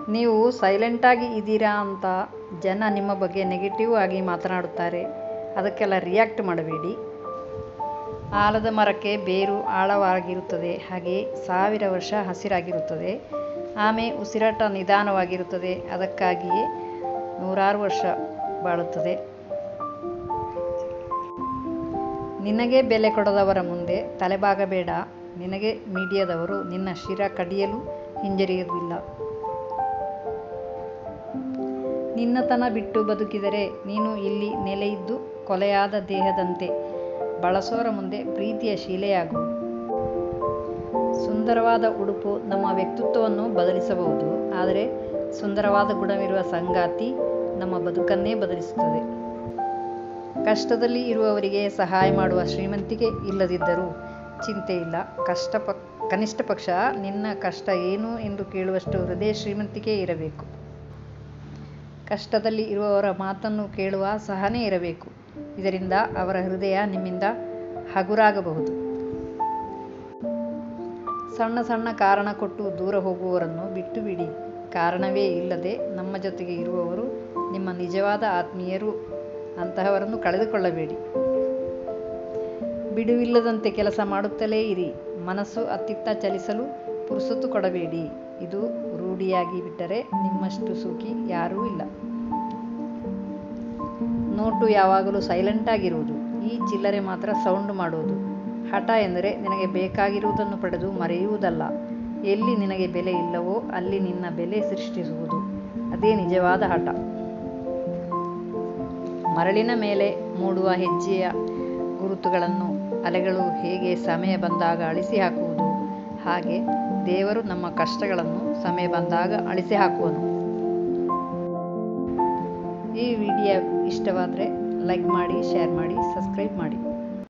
ನೀವು ಸೈಲೆಂಟಾಗಿ ಇದ್ದೀರಾ ಅಂತ ಜನ ನಿಮ್ಮ ಬಗ್ಗೆ ನೆಗೆಟಿವ್ ಆಗಿ ಮಾತನಾಡುತ್ತಾರೆ ಅದಕ್ಕೆಲ್ಲ ರಿಯಾಕ್ಟ್ ಮಾಡಬೇಡಿ ಆಲದ ಮರಕ್ಕೆ ಬೇರು ಆಳವಾಗಿರುತ್ತದೆ ಹಾಗೆ ಸಾವಿರ ವರ್ಷ ಹಸಿರಾಗಿರುತ್ತದೆ ಆಮೆ ಉಸಿರಾಟ ನಿಧಾನವಾಗಿರುತ್ತದೆ ಅದಕ್ಕಾಗಿಯೇ ನೂರಾರು ವರ್ಷ ಬಾಳುತ್ತದೆ ನಿನಗೆ ಬೆಲೆ ಕೊಡದವರ ಮುಂದೆ ತಲೆಬಾಗಬೇಡ ನಿನಗೆ ಮೀಡಿಯಾದವರು ನಿನ್ನ ಶಿರ ಕಡಿಯಲು ಹಿಂಜರಿಯುವುದಿಲ್ಲ ನಿನ್ನತನ ಬಿಟ್ಟು ಬದುಕಿದರೆ ನೀನು ಇಲ್ಲಿ ನೆಲೆಯಿದ್ದು ಕೊಲೆಯಾದ ದೇಹದಂತೆ ಬಳಸೋರ ಮುಂದೆ ಪ್ರೀತಿಯ ಶೀಲೆಯಾಗು ಸುಂದರವಾದ ಉಡುಪು ನಮ್ಮ ವ್ಯಕ್ತಿತ್ವವನ್ನು ಬದಲಿಸಬಹುದು ಆದರೆ ಸುಂದರವಾದ ಗುಣವಿರುವ ಸಂಗಾತಿ ನಮ್ಮ ಬದುಕನ್ನೇ ಬದಲಿಸುತ್ತದೆ ಕಷ್ಟದಲ್ಲಿ ಇರುವವರಿಗೆ ಸಹಾಯ ಮಾಡುವ ಶ್ರೀಮಂತಿಕೆ ಇಲ್ಲದಿದ್ದರೂ ಚಿಂತೆ ಇಲ್ಲ ಕಷ್ಟ ಪ ಕನಿಷ್ಠ ಪಕ್ಷ ನಿನ್ನ ಕಷ್ಟ ಏನು ಎಂದು ಕೇಳುವಷ್ಟು ಹೃದಯ ಶ್ರೀಮಂತಿಕೆ ಇರಬೇಕು ಕಷ್ಟದಲ್ಲಿ ಇರುವವರ ಮಾತನ್ನು ಕೇಳುವ ಸಹನೆ ಇರಬೇಕು ಇದರಿಂದ ಅವರ ಹೃದಯ ನಿಮ್ಮಿಂದ ಹಗುರಾಗಬಹುದು ಸಣ್ಣ ಸಣ್ಣ ಕಾರಣ ಕೊಟ್ಟು ದೂರ ಹೋಗುವವರನ್ನು ಬಿಟ್ಟು ಬಿಡಿ ಕಾರಣವೇ ಇಲ್ಲದೆ ನಮ್ಮ ಜೊತೆಗೆ ಇರುವವರು ನಿಮ್ಮ ನಿಜವಾದ ಆತ್ಮೀಯರು ಅಂತಹವರನ್ನು ಕಳೆದುಕೊಳ್ಳಬೇಡಿ ಬಿಡುವಿಲ್ಲದಂತೆ ಕೆಲಸ ಮಾಡುತ್ತಲೇ ಇರಿ ಮನಸ್ಸು ಅತ್ತಿತ್ತ ಚಲಿಸಲು ಪುರುಸೊತ್ತು ಕೊಡಬೇಡಿ ಇದು ರೂಢಿಯಾಗಿ ಬಿಟ್ಟರೆ ನಿಮ್ಮಷ್ಟು ಸುಖಿ ಯಾರೂ ಇಲ್ಲ ನೋಟು ಯಾವಾಗಲೂ ಸೈಲೆಂಟ್ ಆಗಿರುವುದು ಈ ಚಿಲ್ಲರೆ ಮಾತ್ರ ಸೌಂಡ್ ಮಾಡುವುದು ಹಠ ಎಂದರೆ ನಿನಗೆ ಬೇಕಾಗಿರುವುದನ್ನು ಪಡೆದು ಮರೆಯುವುದಲ್ಲ ಎಲ್ಲಿ ನಿನಗೆ ಬೆಲೆ ಇಲ್ಲವೋ ಅಲ್ಲಿ ನಿನ್ನ ಬೆಲೆ ಸೃಷ್ಟಿಸುವುದು ಅದೇ ನಿಜವಾದ ಹಠ ಮರಳಿನ ಮೇಲೆ ಮೂಡುವ ಹೆಜ್ಜೆಯ ಗುರುತುಗಳನ್ನು ಅಲೆಗಳು ಹೇಗೆ ಸಮಯ ಬಂದಾಗ ಅಳಿಸಿ ಹಾಕುವುದು ಹಾಗೆ ದೇವರು ನಮ್ಮ ಕಷ್ಟಗಳನ್ನು ಸಮಯ ಬಂದಾಗ ಅಳಿಸಿ ಹಾಕುವನು ಈ ವಿಡಿಯೋ ಇಷ್ಟವಾದರೆ ಲೈಕ್ ಮಾಡಿ ಶೇರ್ ಮಾಡಿ ಸಬ್ಸ್ಕ್ರೈಬ್ ಮಾಡಿ